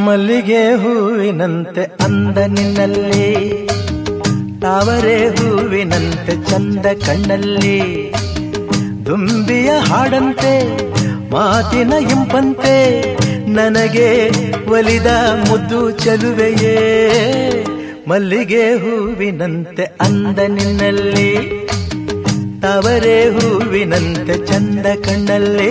ಮಲ್ಲಿಗೆ ಹೂವಿನಂತೆ ಅಂದ ನಿನ್ನಲ್ಲಿ ತಾವರೆ ಹೂವಿನಂತೆ ಚಂದ ಕಣ್ಣಲ್ಲಿ ದುಂಬಿಯ ಹಾಡಂತೆ ಮಾತಿನ ಇಂಪಂತೆ ನನಗೆ ಒಲಿದ ಮುದ್ದು ಚಲುವೆಯೇ ಮಲ್ಲಿಗೆ ಹೂವಿನಂತೆ ಅಂದ ನಿನ್ನಲ್ಲಿ ತಾವರೆ ಹೂವಿನಂತೆ ಚಂದ ಕಣ್ಣಲ್ಲಿ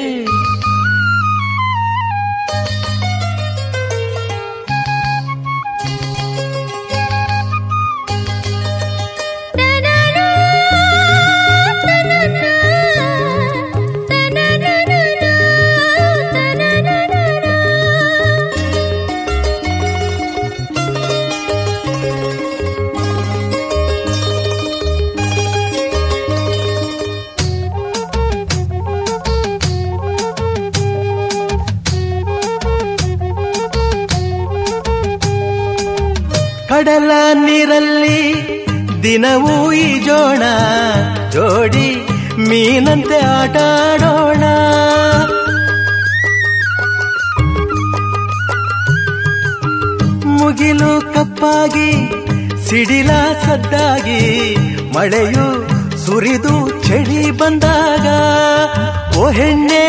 ಕಡಲ ನೀರಲ್ಲಿ ದಿನವೂ ಈಜೋಣ ಜೋಡಿ ಮೀನಂತೆ ಆಟ ಆಡೋಣ ಮುಗಿಲು ಕಪ್ಪಾಗಿ ಸಿಡಿಲ ಸದ್ದಾಗಿ ಮಳೆಯು ಸುರಿದು ಚಳಿ ಬಂದಾಗ ಓ ಹೆಣ್ಣೆ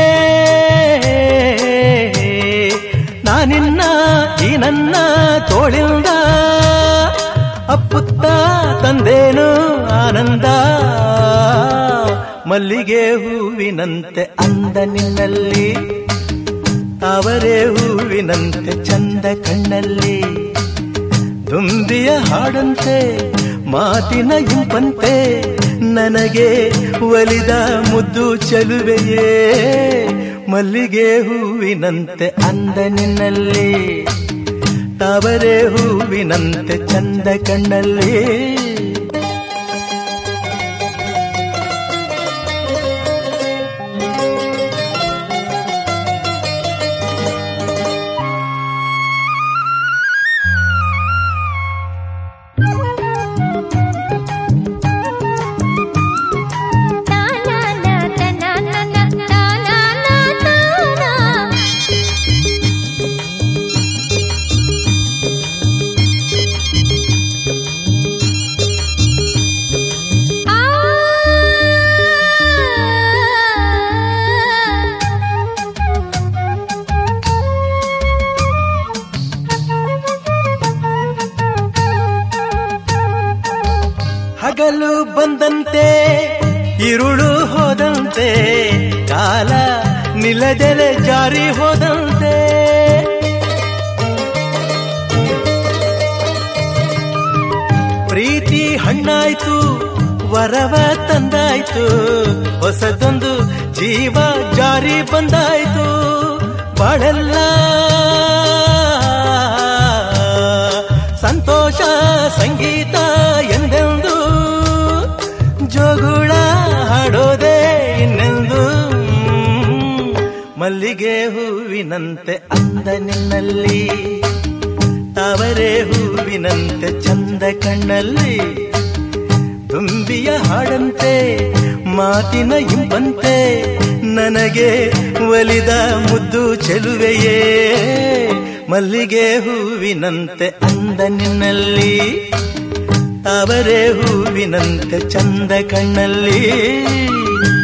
ನಾನಿನ್ನ ಈ ನನ್ನ ತೋಳಿಂದ ಅಪ್ಪುತ್ತ ತಂದೇನು ಆನಂದ ಮಲ್ಲಿಗೆ ಹೂವಿನಂತೆ ಅಂದ ನಿನ್ನಲ್ಲಿ ಅವರೇ ಹೂವಿನಂತೆ ಚಂದ ಕಣ್ಣಲ್ಲಿ ದುಂಬಿಯ ಹಾಡಂತೆ ಮಾತಿನ ಇಂಪಂತೆ ನನಗೆ ಒಲಿದ ಮುದ್ದು ಚಲುವೆಯೇ ಮಲ್ಲಿಗೆ ಹೂವಿನಂತೆ ಅಂದ ನಿನ್ನಲ್ಲಿ ತಾವರೆ ಹೂವಿನಂತೆ ಚಂದ ಕಣ್ಣಲ್ಲಿ ಹಗಲು ಬಂದಂತೆ ಇರುಳು ಹೋದಂತೆ ಕಾಲ ನಿಲದೆಲೆ ಜಾರಿ ಹೋದಂತೆ ಪ್ರೀತಿ ಹಣ್ಣಾಯ್ತು ವರವ ತಂದಾಯ್ತು ಹೊಸದೊಂದು ಜೀವ ಜಾರಿ ಬಂದಾಯ್ತು ಬಾಳೆಲ್ಲ ಸಂತೋಷ ಸಂಗೀತ ಎಂದೆಂದು ಜೋಗುಳ ಹಾಡೋದೇ ಇನ್ನೆಂದು ಮಲ್ಲಿಗೆ ಹೂವಿನಂತೆ ಅಂದ ನಿನ್ನಲ್ಲಿ ತಾವರೆ ಹೂವಿನಂತೆ ಚಂದ ಕಣ್ಣಲ್ಲಿ ತುಂಬಿಯ ಹಾಡಂತೆ ಮಾತಿನ ಇಂಪಂತೆ ನನಗೆ ಒಲಿದ ಮುದ್ದು ಚೆಲುವೆಯೇ ಮಲ್ಲಿಗೆ ಹೂವಿನಂತೆ ಅಂದ ನಿನ್ನಲ್ಲಿ ತಾವರೆ ಹೂವಿನಂತೆ ಚಂದ ಕಣ್ಣಲ್ಲಿ